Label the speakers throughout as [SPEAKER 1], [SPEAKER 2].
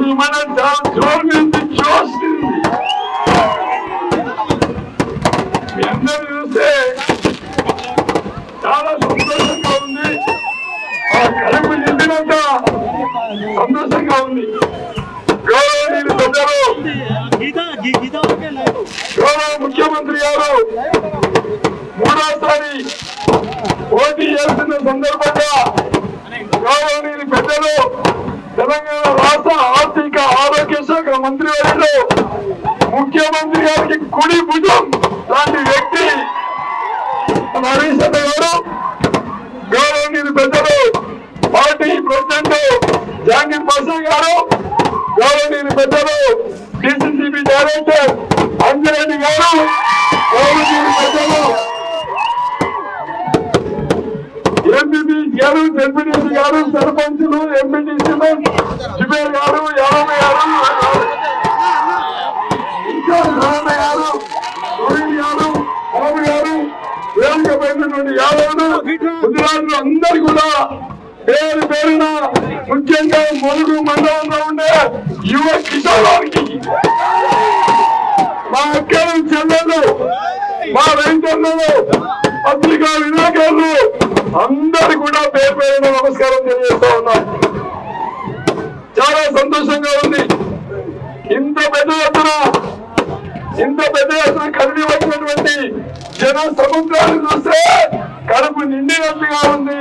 [SPEAKER 1] ఈ మన చాలా జోరు మీద చూస్తుంది మీ అందరూ చూస్తే చాలా సంతోషంగా ఉంది ఆ కడుపు నిండినంత సంతోషంగా ఉంది గౌరవనీయులు పెద్దలు
[SPEAKER 2] గీతా గీ- గీతా ఓకే లేదు
[SPEAKER 1] గౌరవ ముఖ్యమంత్రి గారు మూడోసారి పోటీ చేస్తున్న సందర్భంగా గౌరవనీయులు పెద్దలు తెలంగాణ రాష్ట్ర ఆర్థిక ఆరోగ్య శాఖ మంత్రి వర్యులు ముఖ్యమంత్రి గారికి కుడి భుజం లాంటి వ్యక్తి మన హరీష్ అన్న గారు గౌరవనీయులు పెద్దలు పార్టీ ప్రెసిడెంట్ జహాంగీర్ పాషా గారు గౌరవనీయులు పెద్దలు డిసిసిబి డైరెక్టర్ అంజరెడ్డి గారు గౌరవనీయులు పెద్దలు ఎంపీపీ గారు జడ్పీటీసీ గారు సర్పంచులు ఎంపీటీసీలు జుబేర్ గారు యాదవ్ గారు ఇంకా నారాయణ గారు గోవింద్ గారు బాబు గారు వేదిక పైనటువంటి యాదవులు గుజరాత్లు అందరు కూడా పేరు పేరున ముఖ్యంగా మొలుగు మండలంలో ఉండే యువ కిషోరానికి మా అక్కలు చెల్లెలు మా రైతన్నలు పత్రికా విలేకరులు అందరు కూడా పేరు పేరున నమస్కారం తెలియజేస్తా ఉన్నాం చాలా సంతోషంగా ఉంది ఇంత పెద్ద ఎత్తున ఇంత పెద్ద ఎత్తున కదిలి వచ్చినటువంటి జన సముద్రాన్ని చూస్తే కడుపు నిండినట్టుగా ఉంది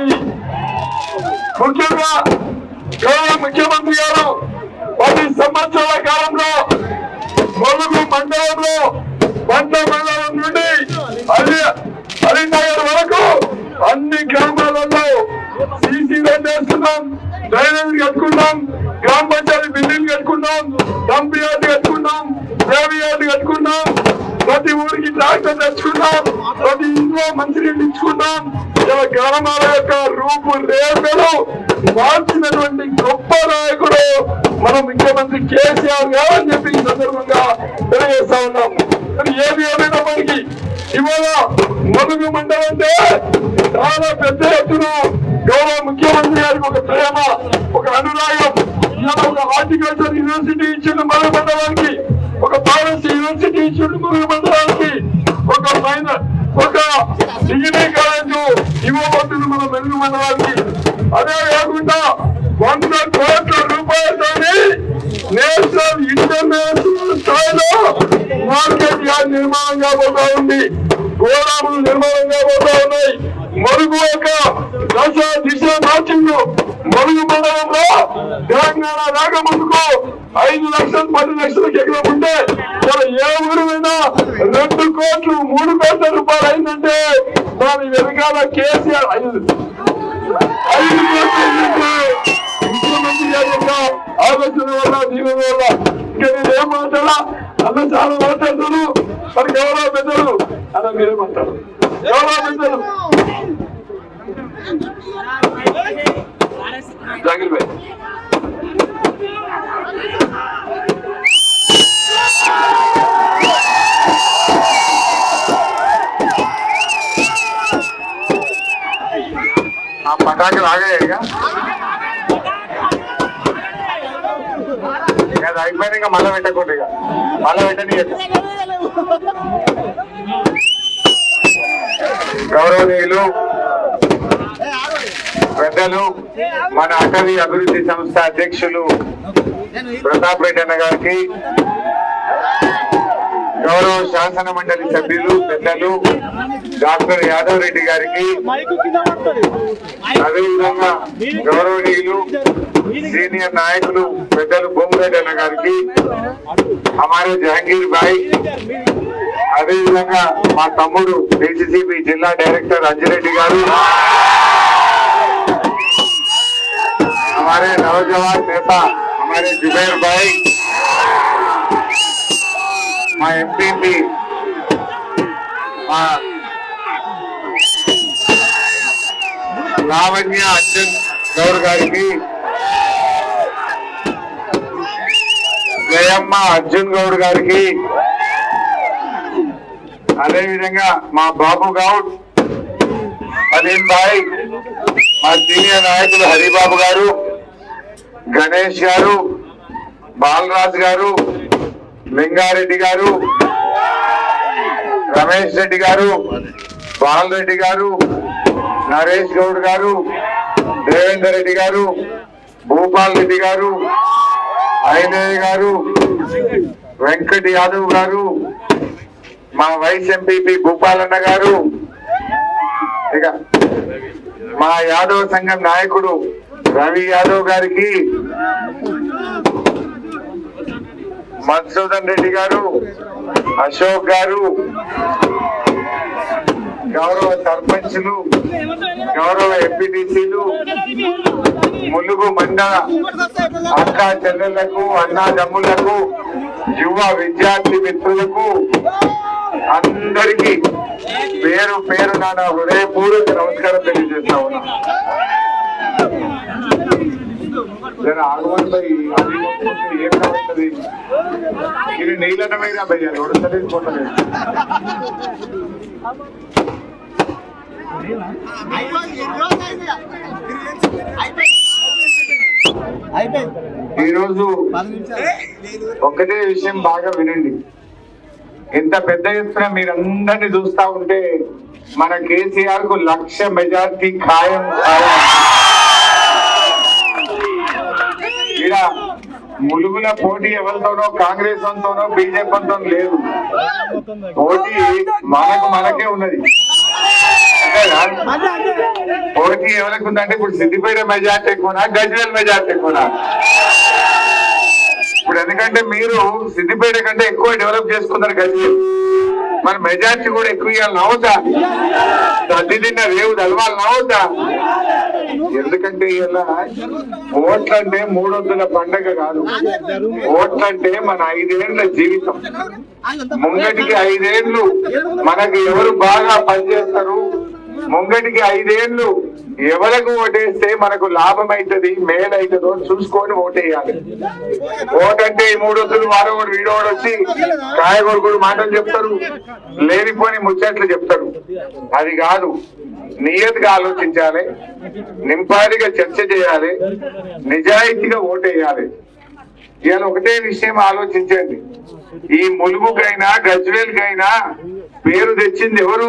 [SPEAKER 1] ముఖ్యంగా గౌరవ ముఖ్యమంత్రి గారు పది సంవత్సరాల కాలంలో మొలుగు మండలంలో పంట మండలం నుండి అది హరినగర్ వరకు అన్ని గ్రామాలలో సీసీ రోడ్ వేస్తున్నాం డ్రైనేజ్ కట్టుకున్నాం గ్రామ పంచాయతీ బిల్డింగ్ కట్టుకున్నాం డంప్ యార్డ్ కట్టుకున్నాం దేవి యార్డ్ కట్టుకున్నాం ప్రతి ఊరికి ట్రాక్టర్ తెచ్చుకున్నాం ప్రతి ఇంట్లో మంచినీళ్ళు ఇచ్చుకున్నాం ఇలా గ్రామాల యొక్క రూపు రేపలు మార్చినటువంటి గొప్ప నాయకుడు మన ముఖ్యమంత్రి కేసీఆర్ గారు అని చెప్పి ఈ సందర్భంగా తెలియజేస్తా ఉన్నాం మరి ఏది ఏమైనప్పటికీ ఇవాళ మొదలు మండలం అంటే చాలా పెద్ద ఎత్తున గౌరవ ముఖ్యమంత్రి గారికి ఒక ప్రేమ ఒక అనురాగం ఇవాళ ఒక హార్టికల్చర్ యూనివర్సిటీ ఇచ్చిండు మన మండలానికి ఒక ఫారెస్ట్ యూనివర్సిటీ ఇచ్చిండు మన మండలానికి ఒక మైనర్ ఒక డిగ్రీ కాలేజ్ ఇవ్వబోతుంది మన మెరుగు మండలానికి అదే కాకుండా వంద కోట్ల రూపాయలతోని నేషనల్ ఇంటర్నేషనల్ స్థాయిలో మార్కెట్ యార్డ్ నిర్మాణం కాబోతా ఉంది గోదాములు నిర్మాణం కాబోతా ఉన్నాయి మరుగు ఒక దశ దిశ మార్చిండు మరుగు మండలంలో తెలంగాణ రాక ముందుకు ఐదు లక్షలు పది లక్షలకు ఎకరం ఉంటే ఇలా ఏ ఊరు మీద రెండు కోట్లు మూడు కోట్ల రూపాయలు అయిందంటే దాని వెనకాల కేసీఆర్ ఐదు ఐదు కోట్లు అయిందంటే ముఖ్యమంత్రి గారి యొక్క ఆలోచన వల్ల దీవెన వల్ల ఇంకా నేను ఏం మాట్లాడా అన్న చాలా మాట్లాడుతాను మరి గౌరవ పెద్దలు అన్న మీరేమంటారు గౌరవ పెద్దలు జాగిర్ భాయ్
[SPEAKER 3] ఆ పటాకులు ఆగాయిగా ఇక అది అయిపోయిన ఇంకా మళ్ళీ పెట్టకూడదు ఇక మళ్ళీ పెట్టని గౌరవనీయులు పెద్దలు మన అటవీ అభివృద్ధి సంస్థ అధ్యక్షులు ప్రతాప్ రెడ్డి అన్న గారికి గౌరవ శాసన మండలి సభ్యులు పెద్దలు డాక్టర్ యాదవ్ రెడ్డి గారికి
[SPEAKER 2] మైకు కింద పడుతుంది
[SPEAKER 3] అదేవిధంగా గౌరవనీయులు సీనియర్ నాయకులు పెద్దలు బొమ్మరెడ్డి అన్న గారికి హమారే జహంగీర్ భాయ్ అదేవిధంగా మా తమ్ముడు డిసిసిబి జిల్లా డైరెక్టర్ అంజిరెడ్డి గారు हमारे नौजवान नेता हमारे जुबैर भाई మా ఎంపీపీ మా లావణ్య అర్జున్ గౌర్ గారికి జయమ్మ అర్జున్ గౌడ్ గారికి అదేవిధంగా మా బాబు గౌడ్ అలీం భాయ్ మా సీనియర్ నాయకులు హరిబాబు గారు గణేష్ గారు బాలరాజు గారు లింగారెడ్డి గారు రమేష్ రెడ్డి గారు బాలరెడ్డి గారు నరేష్ గౌడ్ గారు దేవేందర్ రెడ్డి గారు భూపాల్ రెడ్డి గారు ఐనయ్య గారు వెంకట్ యాదవ్ గారు మా వైస్ ఎంపీపీ భూపాలన్న గారు ఇక మా యాదవ్ సంఘం నాయకుడు రవి యాదవ్ గారికి మధుసూదన్ రెడ్డి గారు అశోక్ గారు గౌరవ సర్పంచులు గౌరవ ఎంపీటీసీలు ములుగు మండల అక్క చెల్లెళ్లకు అన్నాదమ్ములకు యువ విద్యార్థి మిత్రులకు అందరికీ పేరు పేరు నా హృదయపూర్వక నమస్కారం తెలియజేస్తా ఉన్నా జర ఆగమంటే ఈ ఆదివాసులకు ఏం కావాలి ఇది నీళ్ళన్న మీద భయ్యాలి ఉడతలేదు పోతలేదు ఈ రోజు ఒకటే విషయం బాగా వినండి ఇంత పెద్ద ఎత్తున మీరందరినీ చూస్తా ఉంటే మన కేసీఆర్ కు లక్ష మెజార్టీ ఖాయం ఖాయం ఈడ ములుగుల పోటీ ఎవరితోనో కాంగ్రెస్ తోనో బీజేపీతో లేదు పోటీ మనకు మనకే ఉన్నది అంతేనా పోటీ ఎవరికి ఉందంటే ఇప్పుడు సిద్దిపేట మెజార్టీ ఎక్కువనా గజ్వేల్ మెజార్టీ ఎక్కువనా ఇప్పుడు ఎందుకంటే మీరు సిద్దిపేట కంటే ఎక్కువ డెవలప్ చేసుకున్నారు గజ్వేల్ మన మెజార్టీ కూడా ఎక్కువ ఇవ్వాలని అవుతా తద్ది తిన్న రేవు తెలవాలని అవుతా ఎందుకంటే ఇలా ఓట్లంటే మూడొద్దుల పండగ కాదు ఓట్లంటే మన ఐదేళ్ల జీవితం ముంగటికి ఐదేళ్లు మనకి ఎవరు బాగా పనిచేస్తారు ముంగటికి ఐదేళ్లు ఎవరికి ఓటేస్తే మనకు లాభం అవుతుంది మేలు అవుతుందో చూసుకొని ఓటేయాలి ఓటంటే ఈ మూడొద్దులు వాడోడు వీడోడు వచ్చి కాయగొరుగుడు మాటలు చెప్తారు లేనిపోని ముచ్చట్లు చెప్తారు అది కాదు నియతిగా ఆలోచించాలి నింపాదిగా చర్చ చేయాలి నిజాయితీగా ఓటేయాలి ఇవాళ ఒకటే విషయం ఆలోచించండి ఈ ములుగుకైనా గజ్వేల్కైనా పేరు తెచ్చింది ఎవరు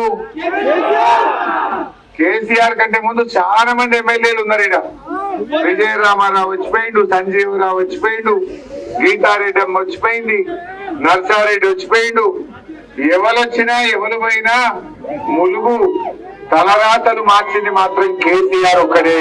[SPEAKER 3] కేసీఆర్ కంటే ముందు చాలా మంది ఎమ్మెల్యేలు ఉన్నారు ఇక్కడ విజయ రామారావు వచ్చిపోయిండు సంజీవరావు వచ్చిపోయిండు గీతారెడ్డి అమ్మ వచ్చిపోయింది నర్సారెడ్డి వచ్చిపోయిండు ఎవరొచ్చినా ఎవరు పోయినా ములుగు తలరాతలు మార్చింది మాత్రం కేసీఆర్ ఒక్కడే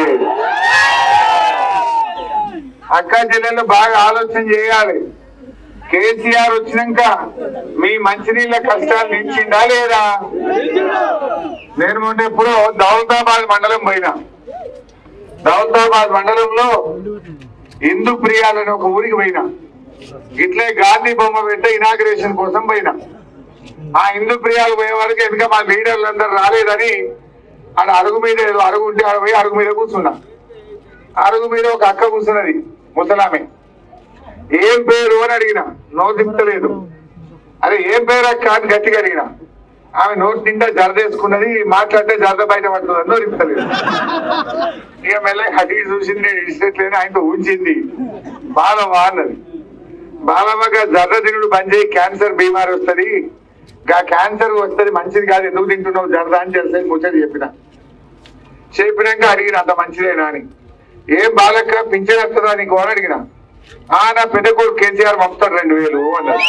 [SPEAKER 3] అక్క జిల్లాలో బాగా ఆలోచన చేయాలి కేసీఆర్ వచ్చినాక మీ మంచినీళ్ళ కష్టాలు నిలిచిందా లేదా నేను మొన్న ఎప్పుడో దౌలతాబాద్ మండలం పోయినా దౌలతాబాద్ మండలంలో హిందూ ప్రియాలని ఒక ఊరికి పోయినా ఇట్లే గాంధీ బొమ్మ పెట్టే ఇనాగ్రేషన్ కోసం పోయినా ఆ హిందూ ప్రియాలు పోయే వరకు వెనుక మా లీడర్లు అందరు రాలేదని ఆడ అరుగు మీద ఏదో అరుగు ఉంటే ఆడ పోయి అరుగు మీద కూర్చున్నా అరుగు మీద ఒక అక్క కూర్చున్నది ముసలామె ఏం పేరు అని అడిగిన నోరు తిప్పలేదు అరే ఏం పేరు అక్క అని గట్టిగా అడిగిన ఆమె నోటి నిండా జరదేసుకున్నది మాట్లాడితే జరద బయట పడుతుంది నోరు తిప్పలేదు ఇక మెల్లగా అడిగి చూసింది నేను ఇడిచినట్లేని ఆయనతో ఉంచింది బాలమ్మ అన్నది బాలమ్మగా జర్ర తినుడు బంద్ చేయి క్యాన్సర్ బీమారి వస్తుంది గా క్యాన్సర్ వస్తుంది మంచిది కాదు ఎందుకు తింటున్నావు జర్ర అని తెలిసి ముచ్చట చెప్పిన చెప్పినాక అడిగిన అంత మంచిదేనా అని ఏం బాలక్క పింఛన్ వస్తుందా నీకు అని అడిగిన ఆ నా పెద్ద కొడుకు కేసీఆర్ పంపుతాడు రెండు వేలు అన్నారు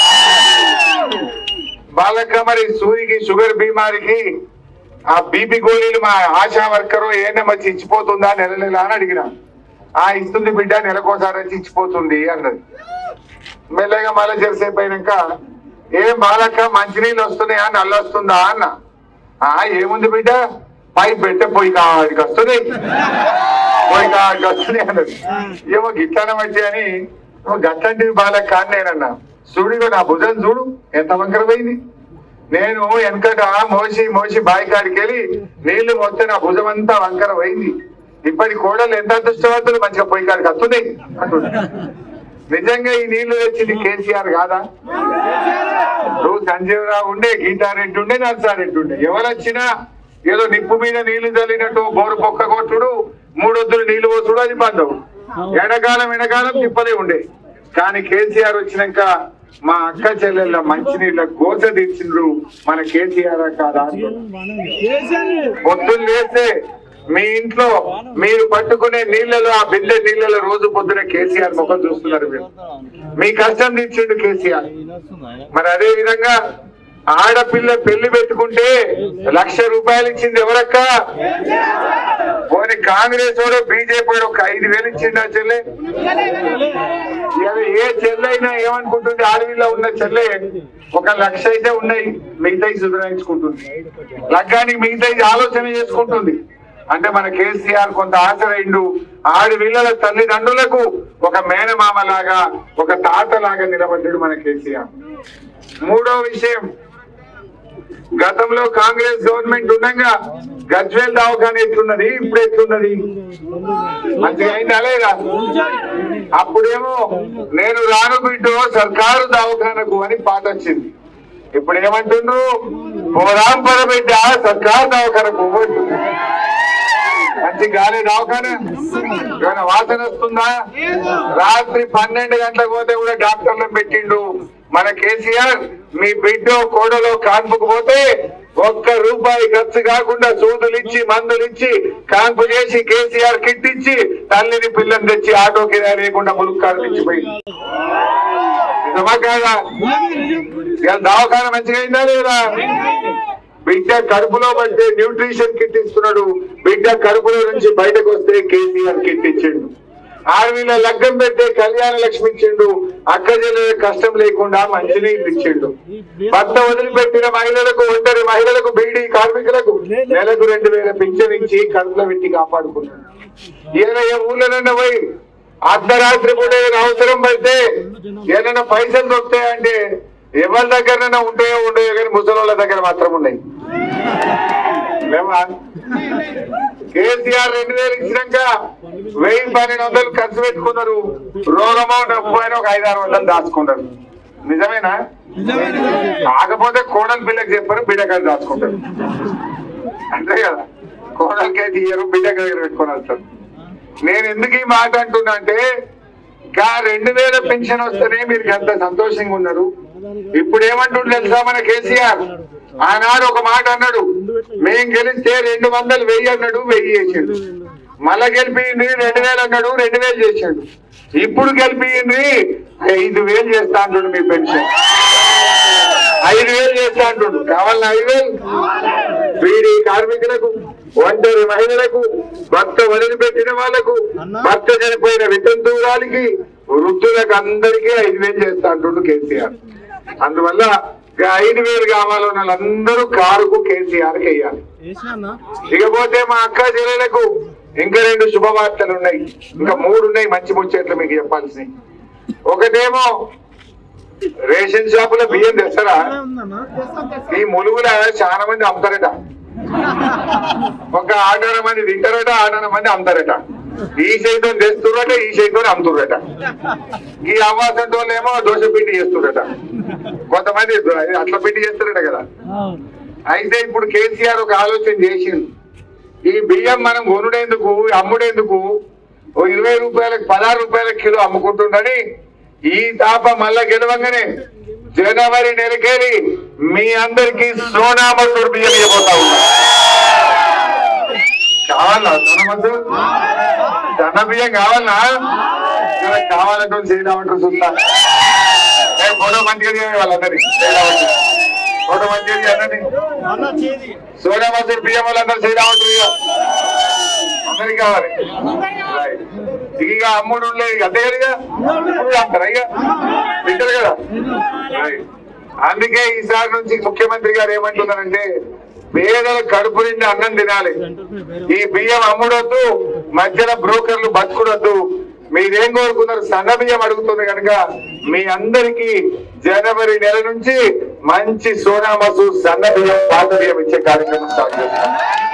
[SPEAKER 3] బాలక్క మరి సూరికి షుగర్ బీమారికి ఆ బీపీ గోళీలు మా ఆశా వర్కర్ ఏమైనా వచ్చి ఇచ్చిపోతుందా నెల నెల అని అడిగిన ఆ ఇస్తుంది బిడ్డ నెలకోసారి వచ్చి ఇచ్చిపోతుంది అన్నది మెల్లగా మళ్ళీ చేసేపు అయినాక ఏం బాలక్క మంచినీళ్ళు వస్తున్నాయా నల్ల వస్తుందా అన్న ఆ ఏముంది బిడ్డ పై పెట్ట పోయి కాడికి వస్తుంది పోయి కాడికి వస్తుంది అన్నది ఏమో గిట్లనే వచ్చి అని "ఓ గట్లంటివి బాలక్క అని నేనన్నా చూడు నా భుజం చూడు ఎంత వంకర పోయింది నేను వెనకట మోసి మోసి బావి కాడికి వెళ్ళి నీళ్లు మొత్తం నా భుజం అంతా వంకర పోయింది ఇప్పటి కోడలు ఎంత అదృష్టవంతులు మంచిగా పోయి కాడికి వస్తుంది అంటున్నా నిజంగా ఈ నీళ్లు తెచ్చింది కేసీఆర్ కాదా నువ్వు సంజీవరావు ఉండే గీతారెడ్డి ఉండే నర్సారెడ్డి ఉండే ఎవరు వచ్చినా ఏదో నిప్పు మీద నీళ్లు చల్లినట్టు బోరు పొక్క కొట్టుడు మూడొద్దులు నీళ్లు పోసుడు అది బంధం ఎండాకాలం ఎండాకాలం తిప్పలే ఉండే కానీ కేసీఆర్ వచ్చినాక మా అక్క చెల్లెళ్ళ మంచినీళ్ళ గోస తీర్చిండ్రు మన కేసీఆర్ కాదా పొద్దున్న లేస్తే మీ ఇంట్లో మీరు పట్టుకునే నీళ్ళలో ఆ బిందె నీళ్ళలో రోజు పొద్దున కేసీఆర్ ముఖం చూస్తున్నారు మీరు మీ కష్టం తీర్చిండు కేసీఆర్ మరి అదే విధంగా ఆడపిల్ల పెళ్లి పెట్టుకుంటే లక్ష రూపాయలు ఇచ్చింది ఎవరక్క పోనీ కాంగ్రెస్ వాడు బీజేపీ వాడు ఒక ఐదు వేలు ఇచ్చిండు ఆ చెల్లె ఇవాళ ఏ చెల్లె అయినా ఏమనుకుంటుంది ఆడవిలో ఉన్న చెల్లె ఒక లక్ష అయితే ఉన్నాయి మిగతాయి సుధరాయించుకుంటుంది లగ్గానికి మిగతాయి ఆలోచన చేసుకుంటుంది అంటే మన కేసీఆర్ కొంత ఆశరైండు ఆడి వీళ్ళ తల్లిదండ్రులకు ఒక మేనమామ లాగా ఒక తాత లాగా నిలబడ్డాడు మన కేసీఆర్ మూడో విషయం గతంలో కాంగ్రెస్ గవర్నమెంట్ ఉండగా గజ్వేల్ దవాఖాన ఎట్లున్నది ఇప్పుడు ఎట్లున్నది మంచిగా అయిందా లేదా అప్పుడేమో నేను రాను బిడ్డో సర్కారు దవాఖానకు అని పాట వచ్చింది ఇప్పుడు ఏమంటుండ్రు పోరాం పద బిడ్డ సర్కారు దవాఖానకు అంటుంది. మంచి గాలి దవాఖాన ఏమైనా వాసన వస్తుందా రాత్రి పన్నెండు గంటలకు పోతే కూడా డాక్టర్లను పెట్టిండు మన కేసీఆర్ మీ బిడ్డ కోడలో కాన్పుకు పోతే ఒక్క రూపాయి ఖర్చు కాకుండా సూదులు ఇచ్చి మందులు ఇచ్చి కాన్పు చేసి కేసీఆర్ కిట్ ఇచ్చి తల్లిని పిల్లని తెచ్చి ఆటో కిరాయి లేకుండా ములుక్కారు తెచ్చిపోయింది నిజమా కాదా ఇవాళ దవాఖాన మంచిగా అయిందా లేదా బిడ్డ కడుపులో పడితే న్యూట్రిషన్ కిట్ ఇస్తున్నాడు బిడ్డ కడుపులో నుంచి బయటకు వస్తే కేసీఆర్ కిట్ ఇచ్చిండు ఆర్మీలో లగ్గం పెడితే కళ్యాణ లక్ష్మి ఇచ్చిండు అక్క చెల్లెల కష్టం లేకుండా మంచినీళ్ళు ఇచ్చిండు భర్త వదిలిపెట్టిన మహిళలకు ఒంటరి మహిళలకు బీడీ కార్మికులకు నెలకు రెండు వేల పింఛన్ ఇచ్చి కడుపులో పెట్టి కాపాడుకున్నాడు ఈయన ఏ ఊళ్ళోనన్నా పోయి అర్ధరాత్రి పూట ఏదైనా అవసరం పడితే ఏదైనా పైసలు దొరుకుతాయంటే ఎవరి దగ్గరనైనా ఉంటాయో ఉండయో కానీ ముసలోళ్ళ దగ్గర మాత్రం ఉన్నాయి లేవా కేసీఆర్ రెండు వేలు ఇచ్చినాక వెయ్యి పన్నెండు వందలు ఖర్చు పెట్టుకున్నారు రోగమో డబ్బు అని ఒక ఐదారు వందలు దాచుకున్నారు నిజమేనా కాకపోతే కోడలు పిల్లకి చెప్పారు బిడ్డకాయలు దాచుకుంటారు అంతే కదా కోడలకే తీయరు బిడ్డ దగ్గర పెట్టుకొని వస్తారు నేను ఎందుకు ఈ మాట అంటున్నా అంటే ఇంకా రెండు వేల పెన్షన్ వస్తేనే మీరు ఎంత సంతోషంగా ఉన్నారు ఇప్పుడు ఏమంటుండ్రు తెలుసా మన కేసీఆర్ ఆనాడు ఒక మాట అన్నాడు మేం గెలిస్తే రెండు వందలు వెయ్యి అన్నాడు వెయ్యి చేసిండు మళ్ళా గెలిపింది రెండు వేలు అన్నాడు రెండు వేలు చేసిండు ఇప్పుడు గెలిపింది ఐదు వేలు చేస్తా అంటుండు మీ పెన్షన్ ఐదు వేలు చేస్తా అంటుండు కావాలన్నా ఐదు వేలు బీడీ కార్మికులకు ఒంటరి మహిళలకు భర్త వదిలిపెట్టిన వాళ్ళకు భర్త చనిపోయిన వితంతువురాలికి వృద్ధులకు అందరికీ ఐదు వేలు చేస్తా అంటుండు కేసీఆర్ అందువల్ల ఇక ఐదు వేలు కావాలన్న వాళ్ళందరూ కారుకు కేసీఆర్ వేయాలి
[SPEAKER 2] వేసినా
[SPEAKER 3] ఇకపోతే మా అక్క చెల్లెలకు ఇంకా రెండు శుభవార్తలు ఉన్నాయి ఇంకా మూడు ఉన్నాయి మంచి ముచ్చట్లు మీకు చెప్పాల్సినవి ఒకటేమో రేషన్ షాపుల బియ్యం తెస్తారా
[SPEAKER 2] ఉందన్నా
[SPEAKER 3] ఈ ములుగుల చాలా మంది అమ్ముతారట ఒక ఆటోన మంది తింటారట ఆటోన మంది అమ్ముతారట ఈ సైతం తెస్తుర్రట ఈ సైతం అమ్ముతుర్రట ఈ అవ్వాసం ఏమో దోశ పిండి చేస్తుర్రట కొంతమంది అట్ల పిండి చేస్తారట కదా అయితే ఇప్పుడు కేసీఆర్ ఒక ఆలోచన చేసిండు ఈ బియ్యం మనం కొనుడేందుకు అమ్ముడేందుకు ఓ ఇరవై రూపాయలకు పదహారు రూపాయల కిలో అమ్ముకుంటుండని ఈ తాప మళ్ళా గెలవంగానే జనవరి నెలకేలి మీ అందరికి సోనా మసూర్ బియ్యం ఇవ్వబోతా ఉన్నా కావాలా సోనా మసూర్ సన్న బియ్యం కావాలా ఇలా కావాలంటే చేయడానికి చూస్తా ఏ, ఫోటో మంచిగా తీయండి వాళ్ళందరి ఫోటో మంచిగా తీయండి
[SPEAKER 2] అన్న చేది
[SPEAKER 3] సోనా మసూర్ బియ్యం వాళ్ళందరూ శ్రీరామంటారు ఇక అందరికి కావాలి Right. ఇక అమ్ముడు లేదు అంతే కదా ఇక? ఇప్పుడు అంటారా ఇక వింటారు కదా Right. అందుకే ఈసారి నుంచి ముఖ్యమంత్రి గారు ఏమంటున్నారంటే పేదల కడుపు నిండి అన్నం తినాలి ఈ బియ్యం అమ్ముడొద్దు మధ్యన బ్రోకర్లు బతుకుడొద్దు మీరేం కోరుకున్నారు సన్న బియ్యం అడుగుతుంది కనుక మీ అందరికి జనవరి నెల నుంచి మంచి సోనా మసూర్ సన్న బియ్యం పాత బియ్యం ఇచ్చే కార్యక్రమం స్టార్ట్ చేస్తాం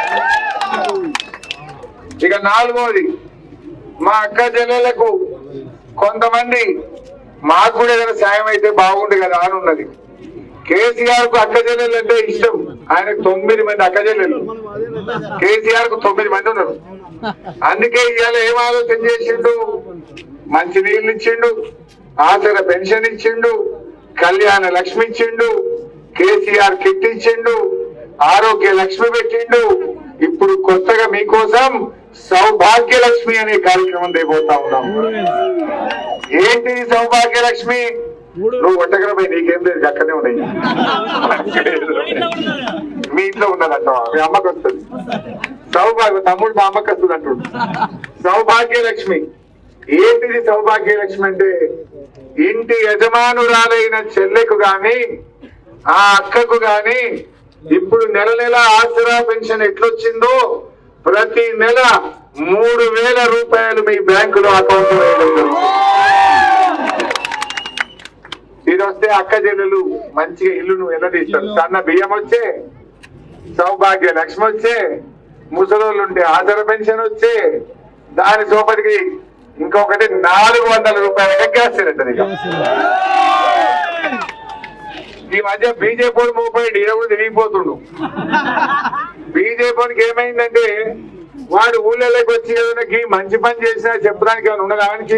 [SPEAKER 3] ఇక నాలుగోది మా అక్క చెల్లెలకు కొంతమంది మాకు కూడా ఏదైనా సాయం అయితే బాగుండు కదా అని ఉన్నది కేసీఆర్ కు అక్క చెల్లెలు అంటే ఇష్టం ఆయనకు తొమ్మిది మంది అక్క చెల్లెలు కేసీఆర్ కు తొమ్మిది మంది ఉన్నారు అందుకే ఇవాళ ఏం ఆలోచన చేసిండు మంచి నీళ్ళు ఇచ్చిండు ఆసర పెన్షన్ ఇచ్చిండు కళ్యాణ లక్ష్మి ఇచ్చిండు కేసీఆర్ కిట్ ఇచ్చిండు ఆరోగ్య లక్ష్మి పెట్టిండు ఇప్పుడు కొత్తగా మీకోసం సౌభాగ్య లక్ష్మి అనే కార్యక్రమం దేపోతా ఉన్నాం ఏంటి ఈ సౌభాగ్య లక్ష్మి నువ్వు ఒట్టగరపై నీకేం లేదు అక్కడనే ఉన్నాయి మీ ఇంట్లో ఉన్నదంట మీ అమ్మకి వస్తుంది సౌభాగ్య తమ్ముడు మా అమ్మకి వస్తుంది అంటుండు సౌభాగ్య లక్ష్మి ఏంటిది సౌభాగ్య లక్ష్మి అంటే ఇంటి యజమానురాలైన చెల్లెకు గాని ఆ అక్కకు గాని ఇప్పుడు నెల నెల ఆసరా పెన్షన్ ఎట్లొచ్చిందో ప్రతి నెల మూడు వేల రూపాయలు మీ బ్యాంకులో అకౌంట్ లో వేయడం జరుగుతుంది. ఇది వస్తే అక్క చెల్లెలు మంచిగా ఇల్లును వెళ్ళదీస్తారు సన్న బియ్యం వచ్చే సౌభాగ్య లక్ష్మి వచ్చే ముసలోళ్ళు ఉంటే ఆధార పెన్షన్ వచ్చే దాని సోపటికి ఇంకొకటి నాలుగు వందల రూపాయల గ్యాస్ సిలిండర్ ఇక ఈ మధ్య బీజేపీ మూపోయి ఈయన కూడా తిరిగిపోతుండు బీజేపీకి ఏమైందంటే వాడు ఊళ్ళలోకి వచ్చి ఏదైనా గీ మంచి పని చేసినా చెప్పడానికి ఏమైనా ఉండదు ఆయనకి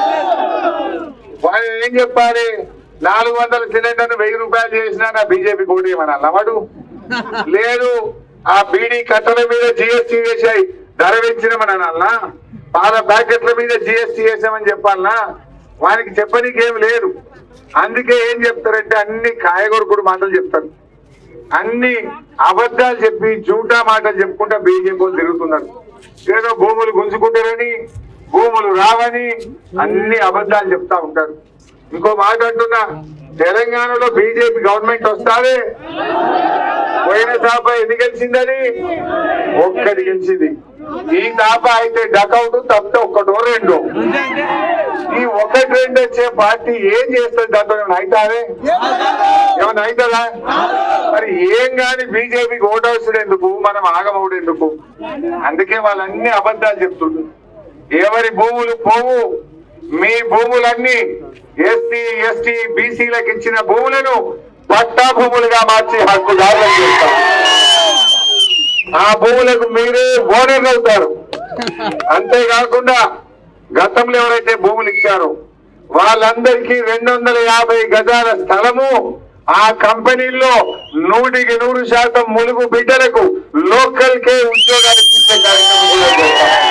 [SPEAKER 3] వాడు ఏం చెప్పాలి నాలుగు వందల సిలిండర్ వెయ్యి రూపాయలు చేసినా నా బీజేపీ కూడా ఏమన్నా అన్నవాడు లేదు ఆ బీడీ కట్టల మీద జిఎస్టీ వేసాయి ధర పెంచినమని అనాలనా పాల ప్యాకెట్ల మీద జిఎస్టీ వేసామని చెప్పాలనా వానికి చెప్పనీకి ఏం లేదు అందుకే ఏం చెప్తారంటే అన్ని కాయగొరకుడు మాటలు చెప్తారు అన్ని అబద్ధాలు చెప్పి జూటా మాటలు చెప్పుకుంటా బీజేపీ వాళ్ళు తిరుగుతున్నారు ఏదో భూములు గుంజుకుంటారని భూములు రావని అన్ని అబద్ధాలు చెప్తా ఉంటారు ఇంకో మాట అంటున్నా తెలంగాణలో బీజేపీ గవర్నమెంట్ వస్తారే పోయిన తాప ఎన్ని గెలిచిందని ఒక్కటి గెలిచింది ఈ తాప అయితే డకౌట్ తప్పితే ఒక్కటో రెండు ఈ ఒకటి రెండు వచ్చే పార్టీ ఏం చేస్తుంది దాంతో ఏమైనా అవుతారే ఏమైనా అవుతుందా మరి ఏం గాని బీజేపీకి ఓటవసరం ఎందుకు మనం ఆగమవుడు ఎందుకు అందుకే వాళ్ళన్ని అబద్ధాలు చెప్తుండ్రు ఎవరి భూములు పోవు మీ భూములన్నీ ఎస్సీ ఎస్టీ బీసీలకు ఇచ్చిన భూములను పట్టా భూములుగా మార్చి హక్కుదారులకు చేస్తారు ఆ భూములకు మీరే ఓనర్లు అవుతారు అంతేకాకుండా గతంలో ఎవరైతే భూములు ఇచ్చారో వాళ్ళందరికీ రెండు వందల యాభై గజాల స్థలము ఆ కంపెనీల్లో నూటికి నూరు శాతం ములుగు బిడ్డలకు లోకల్ కే ఉద్యోగాలు ఇప్పించే కార్యక్రమం కూడా చేస్తాం.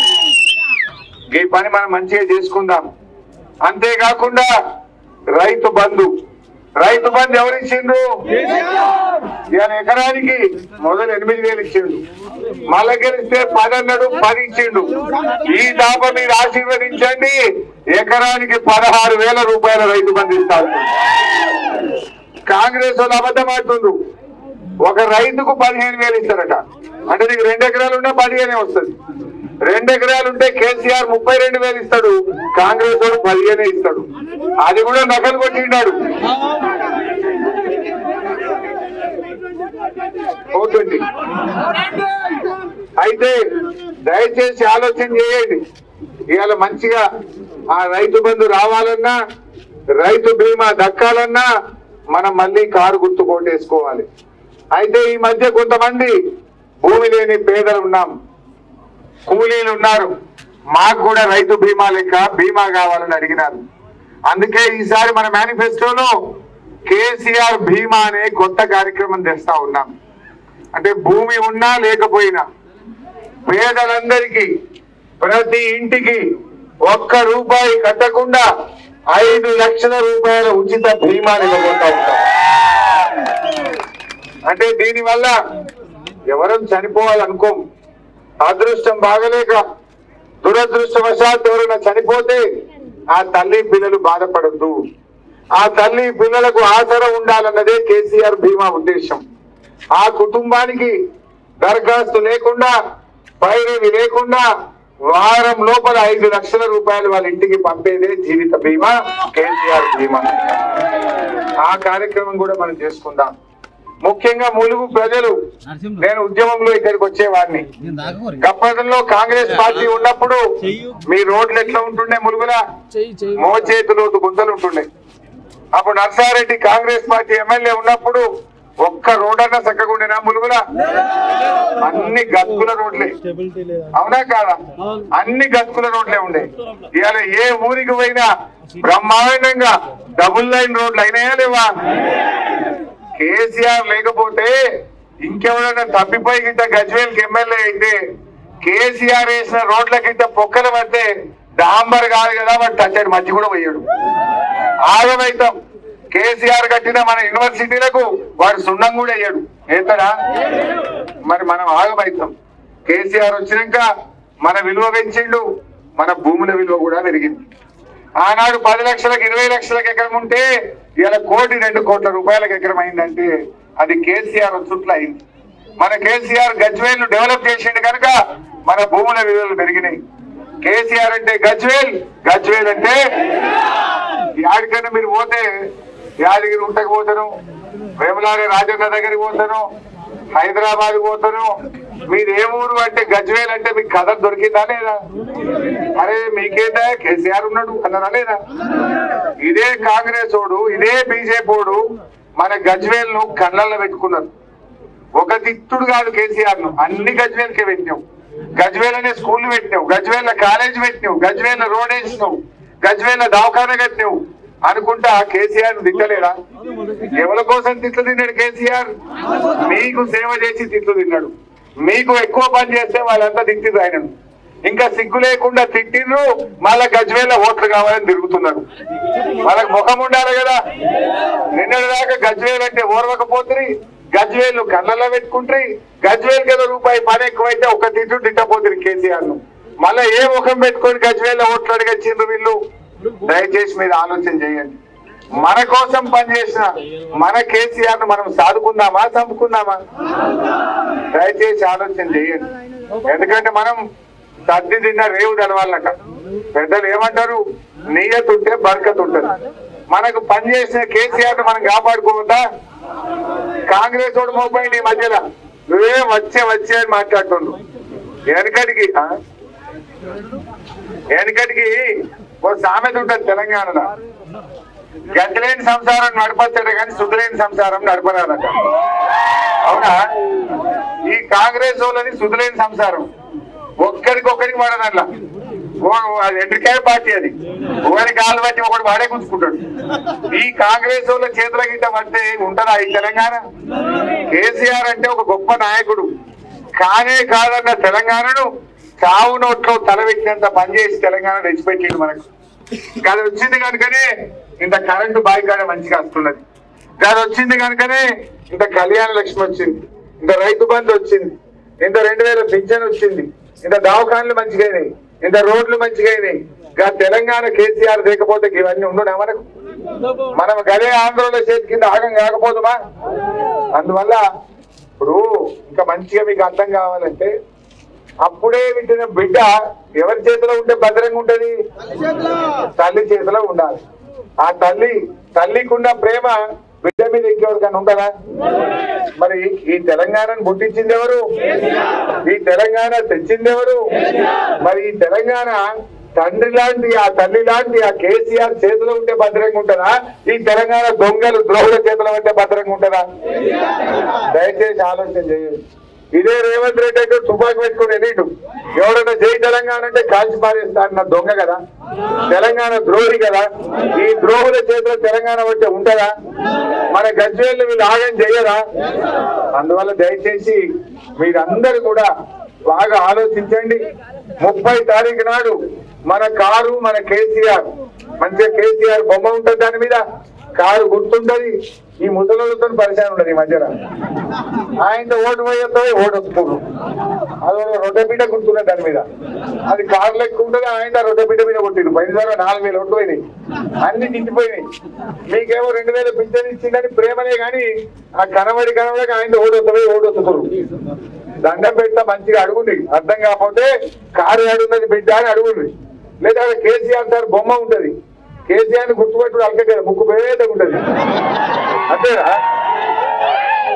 [SPEAKER 3] ఈ పని మనం మంచిగా చేసుకుందాం అంతేకాకుండా రైతు బంధు రైతు బంధు ఎవరు ఇచ్చిండ్రు ఇవాళ ఎకరానికి మొదలు ఎనిమిది వేలు ఇచ్చిండు మళ్ళా గెలిస్తే పది అన్నాడు పది ఇచ్చిండు ఈ దాప మీరు ఆశీర్వదించండి ఎకరానికి పదహారు వేల రూపాయల రైతు బంధు ఇస్తారు కాంగ్రెస్ వాళ్ళు అబద్ధం ఆడుతుండ్రు ఒక రైతుకు పదిహేను వేలు ఇస్తారట అంటే నీకు రెండు ఎకరాలు ఉన్నా పదిహేనే వస్తుంది రెండు ఎకరాలు ఉంటే కేసీఆర్ ముప్పై రెండు వేలు ఇస్తాడు కాంగ్రెస్ వాడు పదిహేనే ఇస్తాడు అది కూడా నకలు కొట్టిండాడు అవుతుంది అయితే దయచేసి ఆలోచన చేయండి ఇవాళ మంచిగా ఆ రైతు బంధు రావాలన్నా రైతు బీమా దక్కాలన్నా మనం మళ్ళీ కారు గుర్తు కొట్టేసుకోవాలి అయితే ఈ మధ్య కొంతమంది భూమి లేని పేదలు ఉన్నాం కూలీలు ఉన్నారు మాకు కూడా రైతు బీమా లెక్క బీమా కావాలని అడిగినారు అందుకే ఈసారి మన మేనిఫెస్టోలో కేసీఆర్ బీమా అనే కొత్త కార్యక్రమం తెస్తా ఉన్నాం అంటే భూమి ఉన్నా లేకపోయినా పేదలందరికీ ప్రతి ఇంటికి ఒక్క రూపాయి కట్టకుండా ఐదు లక్షల రూపాయల ఉచిత బీమాని ఇవ్వబోతా ఉంటాం అంటే దీని వల్ల ఎవరం చనిపోవాలనుకోం అదృష్టం బాగలేక దురదృష్టవశాత్ ఎవరైనా చనిపోతే ఆ తల్లి పిల్లలు బాధపడద్దు ఆ తల్లి పిల్లలకు ఆసరా ఉండాలన్నదే కేసీఆర్ బీమా ఉద్దేశం ఆ కుటుంబానికి దరఖాస్తు లేకుండా పైరవి లేకుండా వారం లోపల ఐదు లక్షల రూపాయలు వాళ్ళ ఇంటికి పంపేదే జీవిత బీమా కేసీఆర్ బీమా ఆ కార్యక్రమం కూడా మనం చేసుకుందాం ముఖ్యంగా ములుగు ప్రజలు నేను ఉద్యమంలో ఇక్కడికి వచ్చేవాడిని గప్పటిలో కాంగ్రెస్ పార్టీ ఉన్నప్పుడు మీ రోడ్లు ఎట్లా ఉంటుండే ములుగులా మోచేతులు గుంతలు ఉంటుండే అప్పుడు నర్సారెడ్డి కాంగ్రెస్ పార్టీ ఎమ్మెల్యే ఉన్నప్పుడు ఒక్క రోడ్ అన్నా చక్కగుండేనా ములుగుల అన్ని గతుకుల రోడ్లే
[SPEAKER 2] స్టెబిలిటీ లేదా
[SPEAKER 3] అవునా కాదా అన్ని గతుకుల రోడ్లే ఉండే ఇవాళ ఏ ఊరికి పోయినా బ్రహ్మాండంగా డబుల్ లైన్ రోడ్లు అయినాయా లేవా కేసీఆర్ లేకపోతే ఇంకెవరైనా తప్పిపోయి గిట్ట గజ్వేల్కి ఎమ్మెల్యే అయితే కేసీఆర్ వేసిన రోడ్ల గిట్ట పొక్కలు పడితే డాంబర్ కాదు కదా వాడు టచ్చాడు మధ్య కూడా పోయాడు ఆగమైతాం కేసీఆర్ కట్టిన మన యూనివర్సిటీలకు వాడు సున్నం కూడా వేయడు ఏతడా మరి మనం ఆగమైతాం కేసీఆర్ వచ్చినాక మన విలువ పెంచిండు మన భూముల విలువ కూడా పెరిగింది ఆనాడు పది లక్షలకు ఇరవై లక్షలకు ఎకరం ఉంటే ఇలా కోటి రెండు కోట్ల రూపాయలకు ఎకరం అయిందంటే అది కేసీఆర్ చుట్ల అయింది మన కేసీఆర్ గజ్వేల్ డెవలప్ చేసిండు కనుక మన భూముల విలువలు పెరిగినాయి కేసీఆర్ అంటే గజ్వేల్ గజ్వేల్ అంటే యాడికైనా మీరు పోతే యాదగిరి ఉంటకు పోతాను వేములాడి రాజన్న దగ్గరికి పోతాను హైదరాబాద్ పోతాను మీరు ఏ ఊరు అంటే గజ్వేల్ అంటే మీకు కథ దొరికిందా లేదా అరే మీకేందా కేసీఆర్ ఉన్నాడు అన్నారా లేదా ఇదే కాంగ్రెస్ ఓడు ఇదే బీజేపీ ఓడు మన గజ్వేల్ ను కళ్ళల్లో పెట్టుకున్నారు ఒక తిట్టుడు కాదు కేసీఆర్ ను అన్ని గజ్వేల్కే పెట్టినావు గజ్వేల్ అనే స్కూల్ పెట్టినావు గజ్వేల్ కాలేజ్ పెట్టినావు గజ్వేల్ రోడ్ వేసినావు గజ్వేల్ దవాఖాన కట్టినావు అనుకుంటా కేసీఆర్ ను తిట్టలేడా ఎవరి కోసం తిట్లు తిన్నాడు కేసీఆర్ మీకు సేవ చేసి తిట్లు తిన్నాడు మీకు ఎక్కువ పని చేస్తే వాళ్ళంతా తిట్టిరు ఆయనను ఇంకా సిగ్గు లేకుండా తిట్టిర్రు మళ్ళా గజ్వేల ఓట్లు కావాలని తిరుగుతున్నారు వాళ్ళకి ముఖం ఉండాలి కదా నిన్నటి దాకా గజ్వేల్ అంటే ఓర్వకపోతుంది గజ్వేలు కళ్ళల్లో పెట్టుకుంటారు గజ్వేల్ కదా రూపాయి పని ఎక్కువైతే ఒక తిట్టు తిట్టపోతుంది కేసీఆర్ ను మళ్ళా ఏ ముఖం పెట్టుకొని గజ్వేల్ ఓట్లు అడిగచ్చిండ్రు వీళ్ళు దయచేసి మీరు ఆలోచన చేయండి మన కోసం పనిచేసిన మన కేసీఆర్ ను మనం సాదుకుందామా చంపుకుందామా దయచేసి ఆలోచన చేయండి ఎందుకంటే మనం సర్ది తిన్న రేవు తెలవాలట పెద్దలు ఏమంటారు నీయత్ ఉంటే బరకత్ ఉంటది మనకు పనిచేసిన కేసీఆర్ ను మనం కాపాడుకోవద్దా కాంగ్రెస్ వాడు మోపోయింది ఈ మధ్యలో నువ్వే వచ్చే వచ్చే అని మాట్లాడుతుండ్రు వెనకటికి ఆ? వెనకటికి ఓ సామెత ఉంటుంది తెలంగాణలో గతిలేని సంసారం నడపచ్చట కానీ శుద్ధలేని సంసారం నడపరాదట అవునా ఈ కాంగ్రెస్ వాళ్ళది శుద్ధలేని సంసారం ఒక్కడికొక్కడికి పడదట్లా అది ఎండ్రికాయ పార్టీ అది ఒకరి కాలు బట్టి ఒకటి వాడే గుంజుకుంటాడు ఈ కాంగ్రెస్ వాళ్ళ చేతుల గిట్ట పడితే ఉంటదా ఈ తెలంగాణ కేసీఆర్ అంటే ఒక గొప్ప నాయకుడు కానే కాదన్న తెలంగాణను చావు నోట్లో తలబెట్టినంత పనిచేసి తెలంగాణ తెచ్చిపెట్టిండు మనకు అది వచ్చింది కనుకనే ఇంత కరెంటు బాయికాడ మంచిగా వస్తున్నది అది వచ్చింది కనుకనే ఇంత కళ్యాణ లక్ష్మి వచ్చింది ఇంత రైతు బంధు వచ్చింది ఇంత రెండు వేల పింఛన్ వచ్చింది ఇంత దవాఖాన్లు మంచిగా అయినాయి ఇంత రోడ్లు మంచిగా అయినాయి ఇంకా తెలంగాణ కేసీఆర్ లేకపోతే ఇవన్నీ ఉండునా మనకు మనం గదే ఆంధ్రలో చేతి కింద ఆగం కాకపోదుమా అందువల్ల ఇప్పుడు ఇంకా మంచిగా మీకు అర్థం కావాలంటే అప్పుడే వింటున్న బిడ్డ ఎవరి చేతిలో ఉంటే భద్రంగా ఉంటది తల్లి చేతిలో ఉండాలి ఆ తల్లి తల్లికున్న ప్రేమ బిడ్డ మీద ఇంకెవరికైనా ఉంటుందా మరి ఈ తెలంగాణను పుట్టించింది ఎవరు ఈ తెలంగాణ తెచ్చింది ఎవరు మరి ఈ తెలంగాణ తండ్రి లాంటి ఆ తల్లి లాంటి ఆ కేసీఆర్ చేతిలో ఉంటే భద్రంగా ఉంటుందా ఈ తెలంగాణ దొంగలు ద్రోహుల చేతిలో ఉంటే భద్రంగా ఉంటుందా దయచేసి ఆలోచన చేయండి ఇదే రేవంత్ రెడ్డి అంటే తుపాకి పెట్టుకుని ఎనీటు ఎవడన్నా జై తెలంగాణ అంటే కాల్చి పారేస్తా అన్న దొంగ కదా తెలంగాణ ద్రోహి కదా ఈ ద్రోహుల చేతిలో తెలంగాణ వచ్చే ఉంటదా మన గజ్వేళ్ళు వీళ్ళు ఆగం చేయరా అందువల్ల దయచేసి మీరందరూ కూడా బాగా ఆలోచించండి ముప్పై తారీఖు నాడు మన కారు మన కేసీఆర్ మంచిగా కేసీఆర్ బొమ్మ ఉంటుంది దాని మీద కారు గుర్తుంటది ఈ ముసలితో పరిచయం ఉండదు ఈ మధ్యన ఆయన ఓటు పోయేతో ఓటు వస్తున్నారు అది రొట్టెపీట గుర్తున్నది దాని మీద అది కారు లెక్క ఉంటుంది ఆయన రొట్టెపీట మీద కొట్టిండు పైన నాలుగు వేలు ఓట్లు పోయినాయి అన్ని తిట్టిపోయినాయి మీకేమో రెండు వేలు పింఛన్ ఇచ్చిందని ప్రేమనే గాని ఆ కనబడి కనబడక ఆయన ఓటు వస్తుంది ఓటు వస్తున్నారు దండం పెట్ట మంచిగా అడుగుండి అర్థం కాకపోతే కారు అడుగున్నది బిడ్డ అని అడుగుండి లేదా కేసీఆర్ సార్ బొమ్మ ఉంటది కేసీఆర్ ని గుర్తుపెట్టుడు అలక కదా ముక్కు పేదగా ఉంటది అంతేనా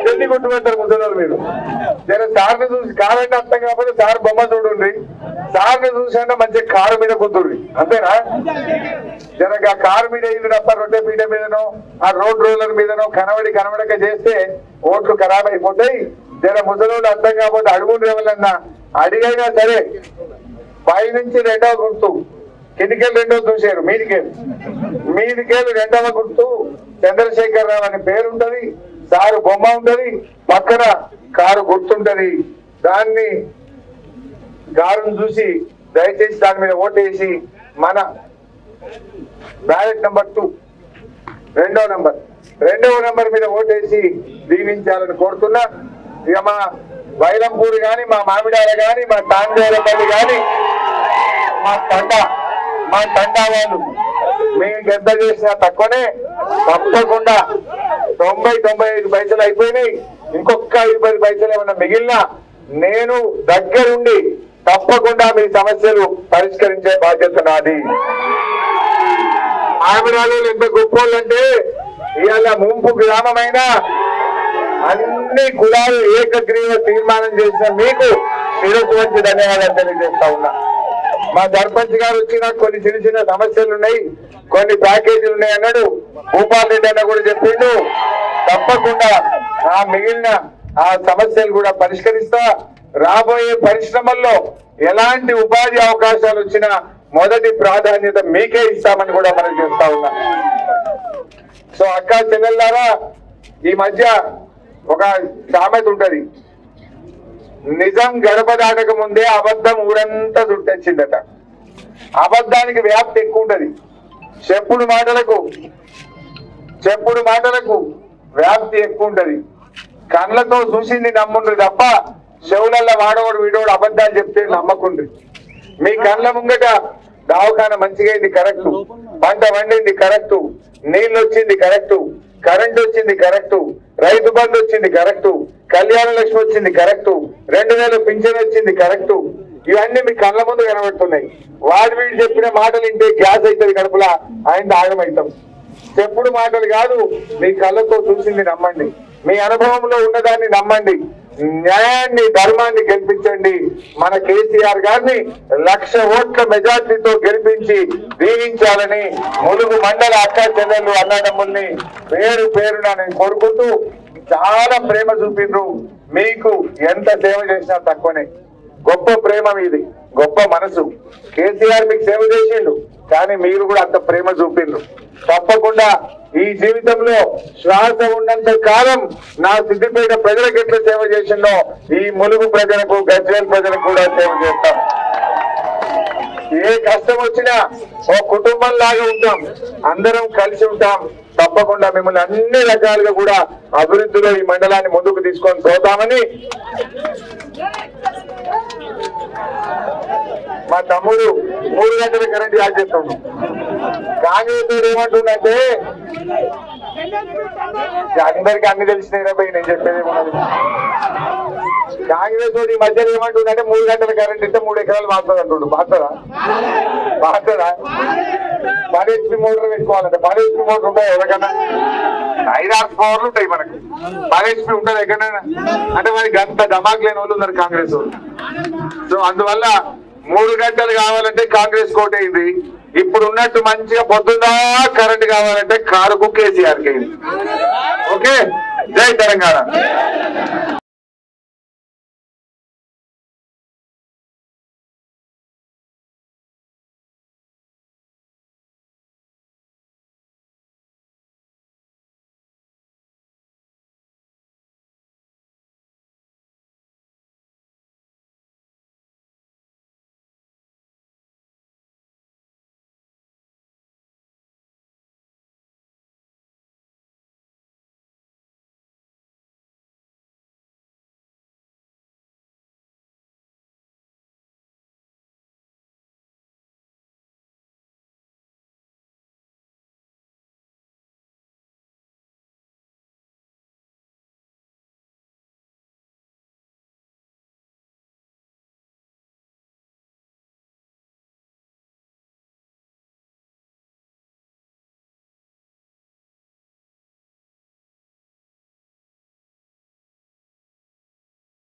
[SPEAKER 3] జల్ది గుర్తుపెడతారు ముసలి మీరు జర సార్ని చూసి కారు అంటే అర్థం కాకపోతే సార్ బొమ్మ చూడండి సార్ని చూసైనా మంచి కారు మీద కుదుర్రి అంతేనా జర ఆ కారు మీద ఇల్లు తప్ప రొట్టె పీట మీదనో ఆ రోడ్ రోలర్ మీదనో కనబడి కనబడక చేస్తే ఓట్లు ఖరాబ్ అయిపోతాయి జర ముసలోళ్ళు అర్థం కాకపోతే అడుగుండ్రు ఎవరన్నా అడిగైనా సరే పై నుంచి రెండవ గుర్తు కిందికెళ్ళి రెండవ చూశారు మీదికెళ్ళి మీదికెళ్ళి రెండవ గుర్తు చంద్రశేఖర్ రావు అనే పేరు ఉంటది సారు బొమ్మ ఉంటది పక్కన కారు గుర్తుంటది దాన్ని కారును చూసి దయచేసి దాని మీద ఓటేసి మన బ్యాలెట్ నెంబర్ టూ రెండవ నంబర్ రెండవ నంబర్ మీద ఓటేసి దీవించాలని కోరుతున్నా ఇక మా వైలంపూర్ గాని మా మామిడాల గాని మా తాండేరపల్లి గాని మా తండ మా తండా వాళ్ళు మేము ఎంత చేసినా తక్కువనే తప్పకుండా తొంభై తొంభై ఐదు పైసలు అయిపోయినాయి ఇంకొక ఐదు పది పైసలు ఏమన్నా మిగిలినా నేను దగ్గరుండి తప్పకుండా మీ సమస్యలు పరిష్కరించే బాధ్యత నాది ఆమిరాలు ఎంత గొప్పోళ్ళు అంటే ఇవాళ ముంపు గ్రామమైన అన్ని కులాలు ఏకగ్రీవ తీర్మానం చేసిన మీకు శిరస్సు వచ్చి ధన్యవాదాలు తెలియజేస్తా ఉన్నా మా సర్పంచ్ గారు వచ్చిన కొన్ని చిన్న చిన్న సమస్యలు ఉన్నాయి కొన్ని ప్యాకేజీలు ఉన్నాయి అన్నాడు భూపాల్ రెడ్డి అన్న కూడా చెప్పిండు తప్పకుండా ఆ మిగిలిన ఆ సమస్యలు కూడా పరిష్కరిస్తా రాబోయే పరిశ్రమల్లో ఎలాంటి ఉపాధి అవకాశాలు వచ్చినా మొదటి ప్రాధాన్యత మీకే ఇస్తామని కూడా మనం చేస్తా ఉన్నా సో అక్క చెల్లెల్లారా ఈ మధ్య ఒక సామెత ఉంటది నిజం గడప దాటక ముందే అబద్ధం ఊరంతా చుట్టొచ్చిందట అబద్ధానికి వ్యాప్తి ఎక్కువ ఉంటది చెప్పుడు మాటలకు చెప్పుడు మాటలకు వ్యాప్తి ఎక్కువ ఉంటది కళ్ళతో చూసింది నమ్ముండ్రి తప్ప చెవులల్లో వాడవాడు వీడోడు అబద్ధాలు చెప్తే నమ్మకుండ్రి మీ కళ్ళ ముంగట దవాఖాన మంచిగా అయింది కరెక్ట్ పంట పండింది కరెక్ట్ నీళ్ళు వచ్చింది కరెక్ట్ కరెంట్ వచ్చింది కరెక్ట్ రైతు బంధు వచ్చింది కరెక్ట్ కళ్యాణ లక్ష్మి వచ్చింది కరెక్ట్ రెండు నెలలు పింఛన్ వచ్చింది కరెక్ట్ ఇవన్నీ మీ కళ్ళ ముందు కనబడుతున్నాయి వాడు వీడు చెప్పిన మాటలు వింటే గ్యాస్ అవుతుంది కడుపులా ఆయన ఆగమవుతాం చెప్పుడు మాటలు కాదు మీ కళ్ళతో చూసింది నమ్మండి మీ అనుభవంలో ఉన్నదాన్ని నమ్మండి న్యాయాన్ని ధర్మాన్ని గెలిపించండి మన కేసీఆర్ గారిని లక్ష ఓట్ల మెజార్టీతో గెలిపించి దీవించాలని ములుగు మండల అక్క చెల్లెలు అన్నదమ్ముల్ని పేరు పేరున నేను కోరుకుంటూ చాలా ప్రేమ చూపిండ్రు మీకు ఎంత సేవ చేసినా తక్కువనే గొప్ప ప్రేమ మీది గొప్ప మనసు కేసీఆర్ మీకు సేవ చేసిండు కానీ మీరు కూడా అంత ప్రేమ చూపిండ్రు తప్పకుండా ఈ జీవితంలో శ్వాస ఉన్నంత కాలం నా సిద్దిపేట ప్రజలకు ఎట్లా సేవ చేసిండో ఈ ములుగు ప్రజలకు గజ్వేల్ ప్రజలకు కూడా సేవ చేస్తాం ఏ కష్టం వచ్చినా ఓ కుటుంబం లాగా ఉంటాం అందరం కలిసి ఉంటాం తప్పకుండా మిమ్మల్ని అన్ని రకాలుగా కూడా అభివృద్ధిలో ఈ మండలాన్ని ముందుకు తీసుకొని పోతామని మా తమ్ముడు మూడు గంటల కరెంట్ యాడ్ చేస్తాడు కాంగ్రెస్ వాడు ఏమంటుందంటే అందరికి అన్ని తెలిసినాయి రా భయ్ నేను చెప్పేది ఏమన్నది కాంగ్రెస్ వాడు ఈ మధ్యలో ఏమంటుందంటే మూడు గంటల కరెంట్ ఇస్తే మూడు ఎకరాలు మారుతుంది అంటుండు మారుతుందా మారుతుందా పది హెచ్పి మోటార్ పెట్టుకోవాలంటే పది హెచ్పి మోటార్ ఉంటాయి ఎవరికన్నా ఐదు ఆరు పవర్లు ఉంటాయి మనకి పది హెచ్పి ఉంటుంది ఎక్కడైనా అంటే మనకి అంత దమాక్ లేని వాళ్ళు ఉన్నారు కాంగ్రెస్ వాళ్ళు సో అందువల్ల మూడు గంటలు కావాలంటే కాంగ్రెస్ కోటైంది ఇప్పుడు ఉన్నట్టు మంచిగా పొద్దున్నా కరెంట్ కావాలంటే కారుకు కేసీఆర్ కి అయింది ఓకే జై తెలంగాణ